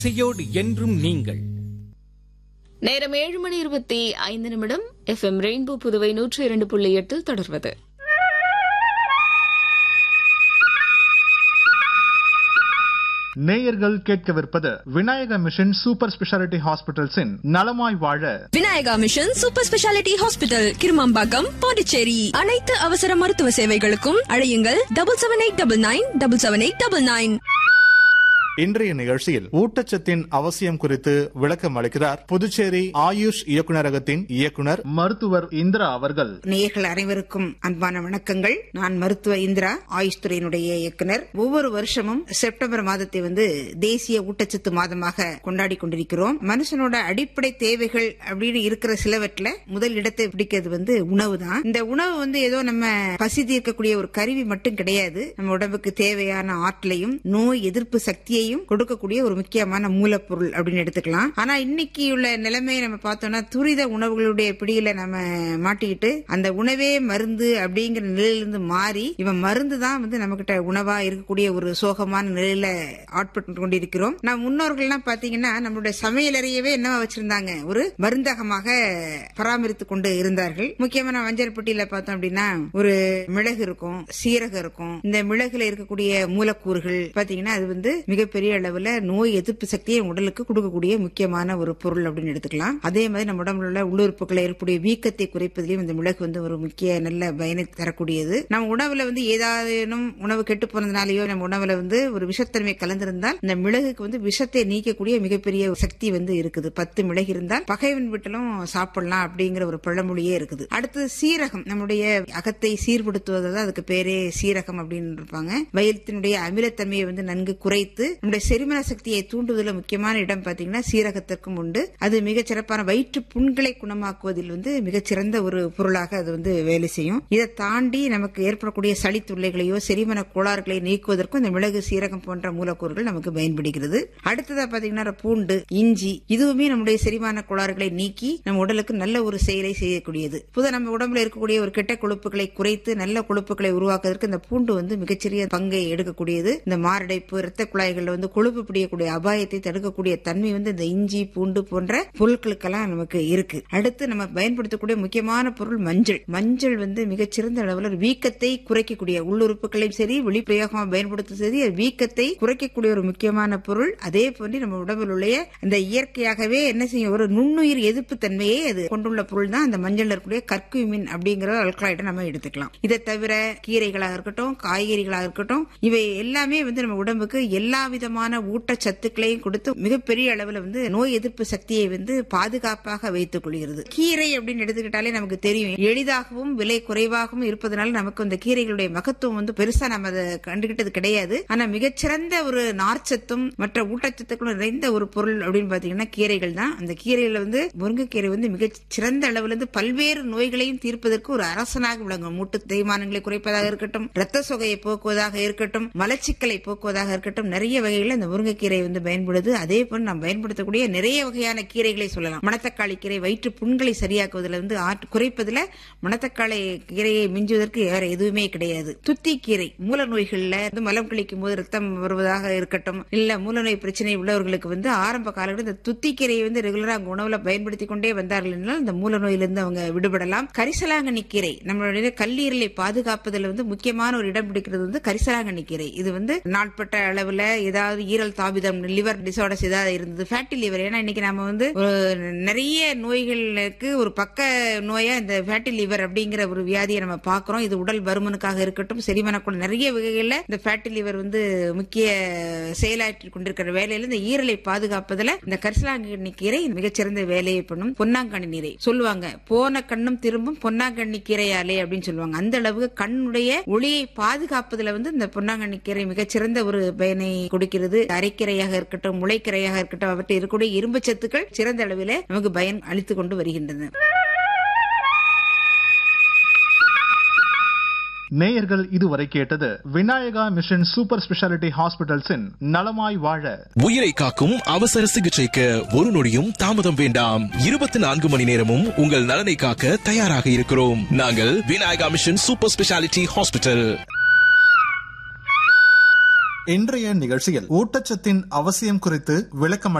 இசையோடு என்றும் நீங்கள் நேரம் ஏழு மணி இருபத்தி ஐந்து நிமிடம் எஃப்எம் ரெயின்போ புதுவை நூற்றி இரண்டு புள்ளி எட்டில் தொடர்வது நேயர்கள் கேட்கவிருப்பது விநாயக மிஷன் சூப்பர் ஸ்பெஷாலிட்டி ஹாஸ்பிட்டல்ஸின் நலமாய் வாழ Vinayaka mission super speciality hospital Kirumampakkam Pondicherry அனைத்து அவசர மருத்துவ சேவைகளுக்கும் அழையுங்கள் double seven eight double nine double seven eight double nine இன்றைய நிகழ்ச்சியில் ஊட்டச்சத்தின் அவசியம் குறித்து விளக்கம் அளிக்கிறார் புதுச்சேரி ஆயுஷ் இயக்குநரகத்தின் இயக்குனர் மருத்துவர் இந்திரா அவர்கள் நேயர்கள் அனைவருக்கும் அன்பான வணக்கங்கள் நான் மருத்துவர் இந்திரா ஆயுஷ் துறையினுடைய இயக்குனர் ஒவ்வொரு வருஷமும் செப்டம்பர் மாதத்தை வந்து தேசிய ஊட்டச்சத்து மாதமாக கொண்டாடி கொண்டிருக்கிறோம் மனுஷனோட அடிப்படை தேவைகள் அப்படின்னு இருக்கிற சிலவற்றில் முதல் இடத்தை பிடிக்கிறது வந்து உணவு தான் இந்த உணவு வந்து ஏதோ நம்ம பசி தீர்க்கக்கூடிய ஒரு கருவி மட்டும் கிடையாது நம்ம உடம்புக்கு தேவையான ஆற்றலையும் நோய் எதிர்ப்பு சக்தியையும் கொடுக்கக்கூடிய ஒரு முக்கியமான மூலப்பொருள் அப்படின்னு எடுத்துக்கலாம் ஆனா இன்னைக்கு உள்ள நிலைமையை நம்ம பார்த்தோம்னா துரித உணவுகளுடைய பிடியில நம்ம மாட்டிக்கிட்டு அந்த உணவே மருந்து அப்படிங்கிற நிலையிலிருந்து மாறி இவன் மருந்து தான் வந்து நம்ம கிட்ட உணவா இருக்கக்கூடிய ஒரு சோகமான நிலையில ஆட்பட்டு கொண்டிருக்கிறோம் நம்ம முன்னோர்கள்லாம் பாத்தீங்கன்னா நம்மளுடைய சமையலறையவே என்னவா வச்சிருந்தாங்க ஒரு மருந்தகமாக பராமரித்துக் கொண்டு இருந்தார்கள் முக்கியமா நம்ம வஞ்சரப்பட்டியில பார்த்தோம் அப்படின்னா ஒரு மிளகு இருக்கும் சீரகம் இருக்கும் இந்த மிளகுல இருக்கக்கூடிய மூலக்கூறுகள் பாத்தீங்கன்னா அது வந்து மிகப்பெரிய அளவுல நோய் எதிர்ப்பு சக்தியை உடலுக்கு கொடுக்கக்கூடிய முக்கியமான ஒரு பொருள் அப்படின்னு எடுத்துக்கலாம் அதே மாதிரி நம்ம உடம்புல உள்ள உள்ளுறுப்புகளை ஏற்படைய வீக்கத்தை குறைப்பதிலும் இந்த மிளகு வந்து ஒரு முக்கிய நல்ல பயனை தரக்கூடியது நம்ம உணவுல வந்து ஏதானும் உணவு கெட்டு போனதுனாலயோ நம்ம உணவுல வந்து ஒரு விஷத்தன்மை கலந்திருந்தால் இந்த மிளகுக்கு வந்து விஷத்தை நீக்கக்கூடிய மிகப்பெரிய ஒரு சக்தி வந்து இருக்குது பத்து மிளகு இருந்தால் பகைவன் வீட்டிலும் சாப்பிடலாம் அப்படிங்கிற ஒரு பழமொழியே இருக்குது அடுத்து சீரகம் நம்முடைய அகத்தை சீர்படுத்துவது தான் அதுக்கு பேரே சீரகம் அப்படின்னு இருப்பாங்க வயிற்றினுடைய அமிலத்தன்மையை வந்து நன்கு குறைத்து நம்முடைய செரிமன சக்தியை தூண்டுவதில் முக்கியமான இடம் பாத்தீங்கன்னா சீரகத்திற்கும் உண்டு அது மிகச் சிறப்பான வயிற்று புண்களை குணமாக்குவதில் வந்து மிகச்சிறந்த ஒரு பொருளாக அது வந்து வேலை செய்யும் இதை தாண்டி நமக்கு ஏற்படக்கூடிய சளி தொல்லைகளையோ செரிமன கோளாறுகளை நீக்குவதற்கும் இந்த மிளகு சீரகம் போன்ற மூலக்கூறுகள் நமக்கு பயன்படுகிறது அடுத்ததா பாத்தீங்கன்னா பூண்டு இஞ்சி இதுவுமே நம்முடைய செரிமான கோளாறுகளை நீக்கி நம்ம உடலுக்கு நல்ல ஒரு செயலை செய்யக்கூடியது புத நம்ம உடம்புல இருக்கக்கூடிய ஒரு கெட்ட கொழுப்புகளை குறைத்து நல்ல கொழுப்புகளை உருவாக்குவதற்கு இந்த பூண்டு வந்து மிகச்சிறிய பங்கை எடுக்கக்கூடியது இந்த மாரடைப்பு இரத்த குழாய்கள்ல வந்து கொழுப்பு பிடிக்கக்கூடிய அபாயத்தை தடுக்கக்கூடிய தன்மை வந்து இந்த இஞ்சி பூண்டு போன்ற பொருட்களுக்கெல்லாம் நமக்கு இருக்கு அடுத்து நம்ம பயன்படுத்தக்கூடிய முக்கியமான பொருள் மஞ்சள் மஞ்சள் வந்து மிகச்சிறந்த அளவில் ஒரு வீக்கத்தை குறைக்கக்கூடிய உள்ளுறுப்புகளையும் சரி வெளிப்பிரயோகமா பயன்படுத்தும் சரி அது வீக்கத்தை குறைக்கக்கூடிய ஒரு முக்கியமான பொருள் அதே போன்று நம்ம உடம்பில் உள்ள அந்த இயற்கையாகவே என்ன செய்யும் ஒரு நுண்ணுயிர் எதிர்ப்பு தன்மையை அது கொண்டுள்ள பொருள் தான் அந்த மஞ்சள்ல இருக்கக்கூடிய கற்குமின் அப்படிங்கிற அல்கலாய்டை நம்ம எடுத்துக்கலாம் இதை தவிர கீரைகளாக இருக்கட்டும் காய்கறிகளாக இருக்கட்டும் இவை எல்லாமே வந்து நம்ம உடம்புக்கு எல்லா விதமான ஊட்டச்சத்துக்களையும் கொடுத்து மிகப்பெரிய அளவில் வந்து நோய் எதிர்ப்பு சக்தியை வந்து பாதுகாப்பாக வைத்துக் கொள்கிறது கீரை அப்படின்னு எடுத்துக்கிட்டாலே நமக்கு தெரியும் எளிதாகவும் விலை குறைவாகவும் இருப்பதனால நமக்கு இந்த கீரைகளுடைய மகத்துவம் வந்து பெருசா நம்ம அதை கண்டுகிட்டது கிடையாது ஆனா மிகச்சிறந்த ஒரு நார்ச்சத்தும் மற்ற ஊட்டச்சத்துக்களும் நிறைந்த ஒரு பொருள் அப்படின்னு பாத்தீங்கன்னா கீரைகள் தான் அந்த கீரையில வந்து முருங்கைக்கீரை வந்து மிகச் சிறந்த அளவில் வந்து பல்வேறு நோய்களையும் தீர்ப்பதற்கு ஒரு அரசனாக விளங்கும் மூட்டு தேய்மானங்களை குறைப்பதாக இருக்கட்டும் ரத்த சொகையை போக்குவதாக இருக்கட்டும் மலச்சிக்கலை போக்குவதாக இருக்கட்டும் நிறைய வகைகளில் இந்த முருங்கைக்கீரை வந்து பயன்படுது அதே போல் நாம் பயன்படுத்தக்கூடிய நிறைய வகையான கீரைகளை சொல்லலாம் மணத்தக்காளி கீரை வயிற்று புண்களை சரியாக்குவதில் வந்து ஆற்று குறைப்பதில் மணத்தக்காளி கீரையை மிஞ்சுவதற்கு வேற எதுவுமே கிடையாது துத்தி கீரை மூல நோய்கள்ல வந்து மலம் கழிக்கும் போது ரத்தம் வருவதாக இருக்கட்டும் இல்ல மூலநோய் பிரச்சனை உள்ளவர்களுக்கு வந்து ஆரம்ப காலங்களில் இந்த துத்தி கீரையை வந்து ரெகுலரா அவங்க உணவுல பயன்படுத்தி கொண்டே வந்தார்கள் என்றால் இந்த மூல நோயிலிருந்து அவங்க விடுபடலாம் கரிசலாங்கண்ணி கீரை நம்மளுடைய கல்லீரலை பாதுகாப்பதில் வந்து முக்கியமான ஒரு இடம் பிடிக்கிறது வந்து கரிசலாங்கண்ணி கீரை இது வந்து நாட்பட்ட அளவுல ஏதாவது ஈரல் தாபிதம் லிவர் டிசார்டர்ஸ் ஏதாவது இருந்தது ஃபேட்டி லிவர் ஏன்னா இன்னைக்கு நம்ம வந்து ஒரு நிறைய நோய்களுக்கு ஒரு பக்க நோயா இந்த ஃபேட்டி லிவர் அப்படிங்கிற ஒரு வியாதியை நம்ம பார்க்கிறோம் இது உடல் பருமனுக்காக இருக்கட்டும் செரிமானக்கூட நிறைய வகைகளில் இந்த ஃபேட்டி லிவர் வந்து முக்கிய செயலாற்றி கொண்டிருக்கிற வேலையில இந்த ஈரலை பாதுகாப்பதில் இந்த கரிசலாங்கண்ணி கீரை மிகச்சிறந்த வேலையை பண்ணும் பொன்னாங்கண்ணி நீரை சொல்லுவாங்க போன கண்ணும் திரும்பும் பொன்னாங்கண்ணி கீரையாலே அப்படின்னு சொல்லுவாங்க அந்த அளவுக்கு கண்ணுடைய ஒளியை பாதுகாப்பதில் வந்து இந்த பொன்னாங்கண்ணி கீரை மிகச்சிறந்த ஒரு பயனை கொடுக்கிறது அரைக்கீரையாக இருக்கட்டும் முளைக்கீரையாக இருக்கட்டும் அவற்றை இருக்கக்கூடிய இரும்பு சத்துக்கள் சிறந்த அளவில் நமக்கு பயன் அளித்துக் கொண்டு வருகின்றன நேயர்கள் இதுவரை கேட்டது விநாயகா மிஷன் சூப்பர் ஸ்பெஷாலிட்டி ஹாஸ்பிட்டல்ஸின் நலமாய் வாழ உயிரை காக்கும் அவசர சிகிச்சைக்கு ஒரு நொடியும் தாமதம் வேண்டாம் இருபத்தி நான்கு மணி நேரமும் உங்கள் நலனை காக்க தயாராக இருக்கிறோம் நாங்கள் Vinayaka mission super speciality hospital இன்றைய நிகழ்ச்சியில் ஊட்டச்சத்தின் அவசியம் குறித்து விளக்கம்